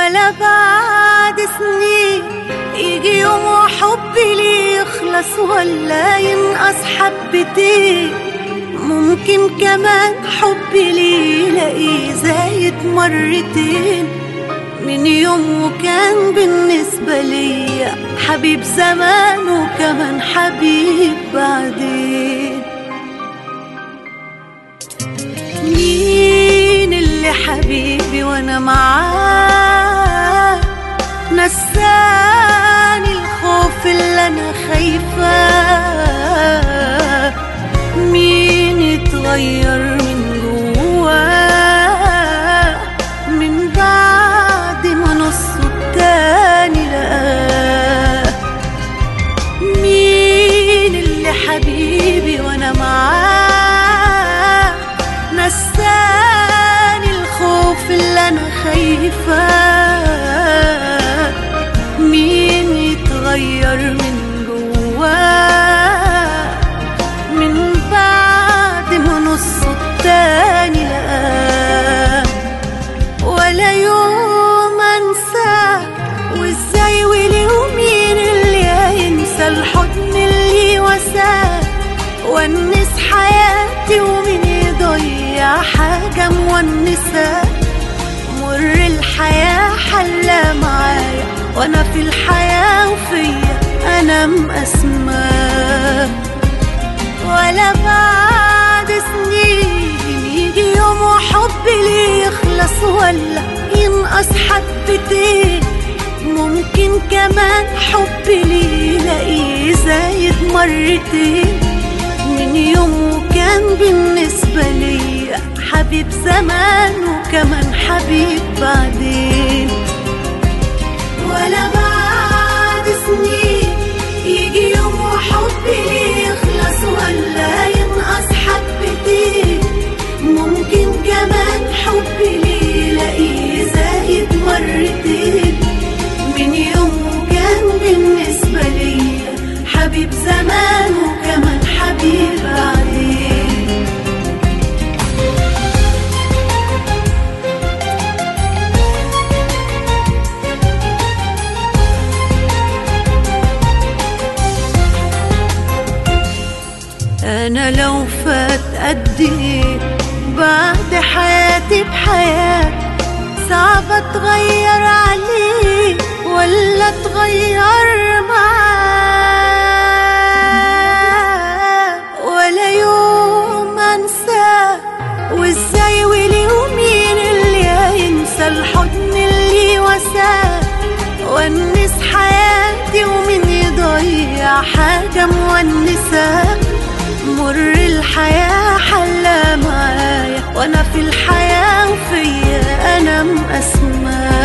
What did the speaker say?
ولا بعد سنين يجي يوم وحبي ليه يخلص ولا ينقص حبتين ممكن كمان حبي ليه يلاقيه زايد مرتين من يوم وكان بالنسبة ليا حبيب زمان وكمان حبيب بعدين مين اللي حبيبي وانا معاه نساني الخوف اللي انا خايفاه مين اتغير من جواه من بعد ما نصه التاني لقاه مين اللي حبيبي وانا معاه نساني الخوف اللي انا خايفاه مين يتغير من جواه من بعد ما نصه التاني لقاه ولا يوم انساه وازاي وليه ومين اللي هينسى الحضن اللي وساه ونس حياتي ومين يضيع حاجة مونسة مر الحياة حلى معايا وانا في الحياة وفيا انا مقسماه ولا بعد سنين يجي يوم وحبي ليه يخلص ولا ينقص حبتين ممكن كمان حبي ليه يلاقيه زايد مرتين من يوم وكان بالنسبة ليا حبيب زمان وكمان حبيب بعدين ولا بعد سنين يجي يوم وحبي ليه يخلص ولا ينقص حبتين ممكن كمان حبي ليه يلاقيه زايد مرتين من يوم وكان بالنسبة ليا حبيب زمان وكمان حبيب بعدين أنا لو فات قد إيه بعد حياتي بحياة صعب أتغير عليه ولا أتغير معاه ولا يوم أنساه وإزاي وليه ومين اللي هينسى الحضن اللي وساه ونس حياتي ومين يضيع حاجة مونسة مر الحياة حلى معايا وانا في الحياة وفيا انا مقسماه